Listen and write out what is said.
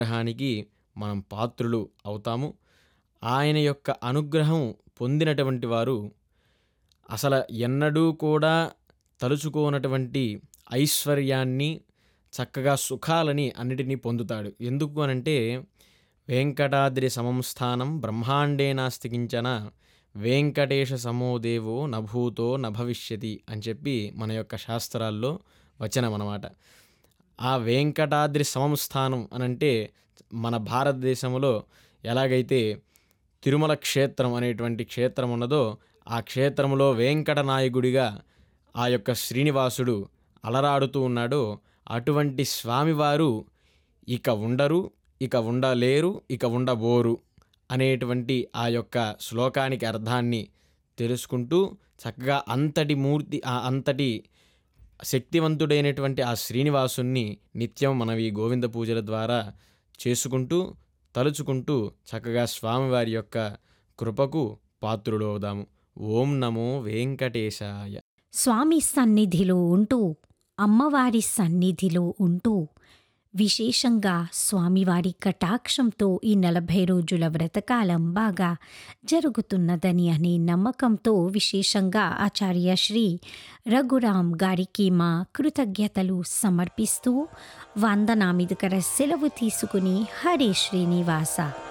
అనుగ్రహానికి మనం పాత్రులు అవుతాము ఆయన యొక్క అనుగ్రహం పొందినటువంటి వారు అసలు ఎన్నడూ కూడా తలుచుకోనటువంటి ఐశ్వర్యాన్ని చక్కగా సుఖాలని అన్నిటినీ పొందుతాడు ఎందుకు అనంటే వెంకటాద్రి సమంస్థానం బ్రహ్మాండే నాస్తికించన వెంకటేశ సమోదేవో నభూతో నభవిష్యతి అని చెప్పి మన యొక్క శాస్త్రాల్లో వచనం అన్నమాట ఆ వెంకటాద్రి సమస్థానం అనంటే మన భారతదేశంలో ఎలాగైతే తిరుమల క్షేత్రం అనేటువంటి క్షేత్రం ఉన్నదో ఆ క్షేత్రంలో వెంకట నాయకుడిగా ఆ యొక్క శ్రీనివాసుడు అలరాడుతూ ఉన్నాడో అటువంటి స్వామివారు ఇక ఉండరు ఇక ఉండలేరు ఇక ఉండబోరు అనేటువంటి ఆ యొక్క శ్లోకానికి అర్థాన్ని తెలుసుకుంటూ చక్కగా అంతటి మూర్తి ఆ అంతటి శక్తివంతుడైనటువంటి ఆ శ్రీనివాసుని నిత్యం మనం ఈ గోవింద పూజల ద్వారా చేసుకుంటూ తలుచుకుంటూ చక్కగా స్వామివారి యొక్క కృపకు పాత్రుడు అవుదాము ఓం నమో వెంకటేశాయ స్వామి సన్నిధిలో ఉంటూ అమ్మవారి సన్నిధిలో ఉంటూ విశేషంగా స్వామివారి కటాక్షంతో ఈ నలభై రోజుల వ్రతకాలం బాగా జరుగుతున్నదని అనే నమ్మకంతో విశేషంగా ఆచార్య శ్రీ రఘురాం గారికి మా కృతజ్ఞతలు సమర్పిస్తూ వందనామిదికర సెలవు తీసుకుని హరే శ్రీనివాస